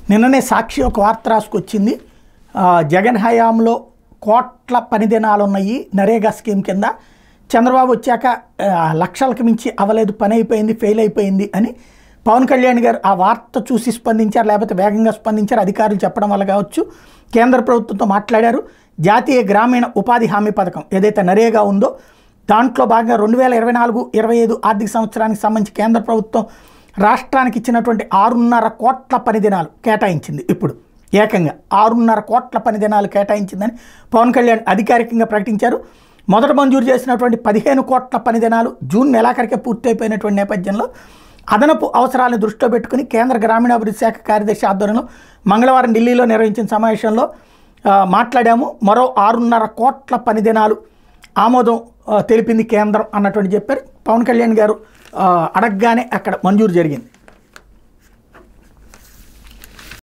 నిన్ననే సాక్షి ఒక వార్త రాసుకొచ్చింది ఆ, జగన్ హయాంలో కోట్ల పని దినాలు ఉన్నాయి నరేగా స్కీమ్ కింద చంద్రబాబు వచ్చాక ఆ, లక్షలకు మించి అవ్వలేదు పని అయిపోయింది ఫెయిల్ అయిపోయింది అని పవన్ కళ్యాణ్ గారు ఆ వార్త చూసి స్పందించారు లేకపోతే వేగంగా స్పందించారు అధికారులు చెప్పడం వల్ల కావచ్చు కేంద్ర ప్రభుత్వంతో మాట్లాడారు జాతీయ గ్రామీణ ఉపాధి హామీ పథకం ఏదైతే నరేగా ఉందో దాంట్లో భాగంగా రెండు వేల ఇరవై నాలుగు ఇరవై ఐదు ఆర్థిక సంవత్సరానికి సంబంధించి కేంద్ర ప్రభుత్వం రాష్ట్రానికి ఇచ్చినటువంటి ఆరున్నర కోట్ల పని దినాలు కేటాయించింది ఇప్పుడు ఏకంగా ఆరున్నర కోట్ల పని దినాలు కేటాయించిందని పవన్ కళ్యాణ్ అధికారికంగా ప్రకటించారు మొదట మంజూరు చేసినటువంటి పదిహేను కోట్ల పని దినాలు జూన్ నెలాఖరికే పూర్తయిపోయినటువంటి నేపథ్యంలో అదనపు అవసరాలను దృష్టిలో పెట్టుకుని కేంద్ర గ్రామీణాభివృద్ధి శాఖ కార్యదర్శి ఆధ్వర్యంలో మంగళవారం ఢిల్లీలో నిర్వహించిన సమావేశంలో ఆ, మాట్లాడాము మరో ఆరున్నర కోట్ల పని దినాలు ఆమోదం ఆ, తెలిపింది కేంద్రం అన్నటువంటి చెప్పారు పవన్ కళ్యాణ్ గారు ఆ, అడగగానే అక్కడ మంజూరు జరిగింది